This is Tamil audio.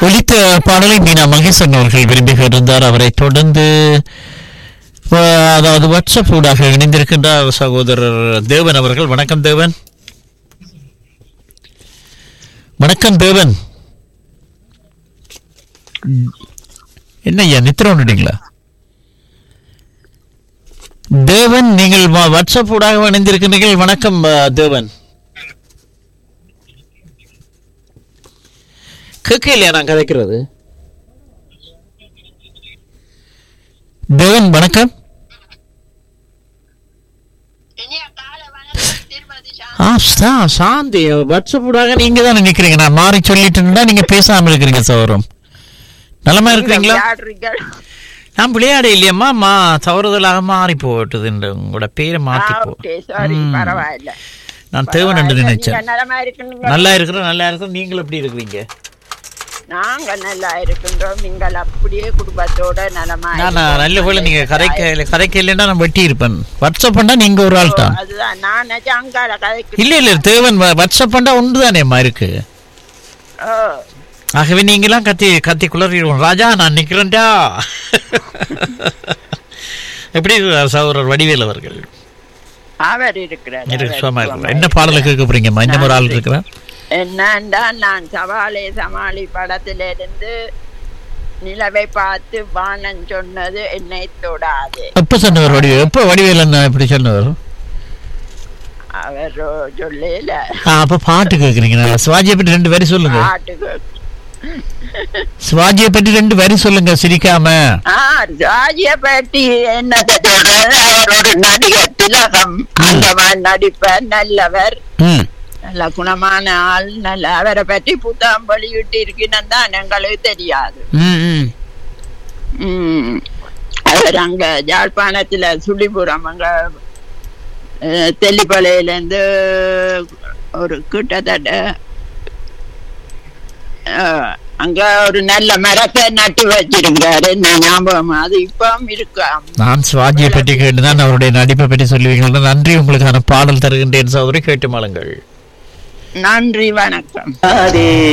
ஒலித்த பாடலை மீனா மகேசன் அவர்கள் விரும்பி கேட்டிருந்தார் அவரை தொடர்ந்து அஹ், அதாவது வாட்ஸ்அப் ஊடாக இணைந்திருக்கின்றார் சகோதரர் தேவன் அவர்கள் வணக்கம் தேவன் வணக்கம் தேவன் என்ன ஐயா நித்திர வந்துட்டீங்களா தேவன் நீங்கள் வா- வாட்ஸ்அப் ஊடாக இணைந்திருக்கிறீர்கள் வணக்கம் அஹ், தேவன் கேட்கலையா நான் கதைக்கிறது தேவன் வணக்கம் ஆ சா சாந்தி வாட்ஸ்அப் ஊடாக நீங்க தான் நினைக்கிறீங்க நான் மாறி சொல்லிட்டு நீங்க பேசாம இருக்கிறீங்க சௌரம் நலமா இருக்கிறீங்களா நான் விளையாட இல்லையம்மா மா தவறுதலாக மாறி போட்டுது இந்த உங்களோட பேரை மாத்தி போ சாரி ம். பரவாயில்ல நான் தேவன் என்று நினைச்சேன் நீங்க நலமா இருக்கீங்க நல்லா இருக்கிறேன் நல்லா இருக்கிறேன் நீங்கள் எப்படி இருக்கிறீங்க நாங்க நல்லா இருக்கின்றோம் நீங்கள் அப்படியே குடும்பத்தோட நலமா நான் நான் இருக்கோம். நல்ல போல நீங்க கதைக்க கதைக்க இல்லைன்னா நான் வெட்டி இருப்பேன் வாட்ஸ்அப் பண்ணா நீங்க ஒரு ஆள் தான் அதுதான் நான் நினைச்சேன் அங்கால கதைக்கு இல்ல இல்ல தேவன் வ- வாட்ஸ்அப் பண்ணா ஒன்று தானேம்மா இருக்கு ஓ, ஆகவே நீங்களாம் கத்தி கத்தி குளறிடுவோம் ராஜா நான் நிக்கிறேன்டா எப்படி சௌரர் வடிவேல் அவர்கள் அவர் இருக்கிறார் இருக்கு, அவர் சும்மா சுகமா இருக்கிறார். என்ன பாடலை கேட்க போறீங்கம்மா இன்னும் ஒரு ஆள் இருக்கிறேன் என்னண்டா நான் சவாலே சமாளி படத்திலிருந்து நிலவை பார்த்து வானன் சொன்னது என்னை தொடாது எப்ப சொன்னவர் வடிவேல் எப்ப வடிவேல் என்ன இப்படி சொன்னவர் அவர் சொல்லல ஆ, அப்ப பாட்டு கேக்குறீங்க நல்லா சிவாஜியை பற்றி ரெண்டு வரி சொல்லுங்க பாட்டுக்கு சிவாஜியை பற்றி ரெண்டு வரி சொல்லுங்க சிரிக்காம ஆ ராஜ்ய பேட்டி என்னத்தை சொல்றது அவர் ஒரு நடிகர் திலகம் அந்த மாதிரி நடிப்பர் நல்லவர் ம் நல்ல குணமான ஆள் நல்ல அவரை பற்றி புத்தகம் வெளியிட்டு இருக்கணும் தான் எங்களுக்கு தெரியாது ம் ம் ம். அவர் அங்க யாழ்ப்பாணத்துல சுழிபுரம் அங்க அஹ், தெல்லிப்பளையிலேருந்து ஒரு கிட்டத்தட்ட அஹ், அங்க ஒரு நல்ல மரத்தை நட்டு வச்சிருக்காரு என்ன ஞாபகம் அது இப்பவும் இருக்காம் நான் சிவாஜியை பற்றி கேட்டுதான் அவருடைய நடிப்பை பற்றி சொல்லுவீங்களா நன்றி உங்களுக்கான பாடல் தருகின்றேன் சகோதரி கேட்டு மாளுங்கள் நன்றி வணக்கம் அதே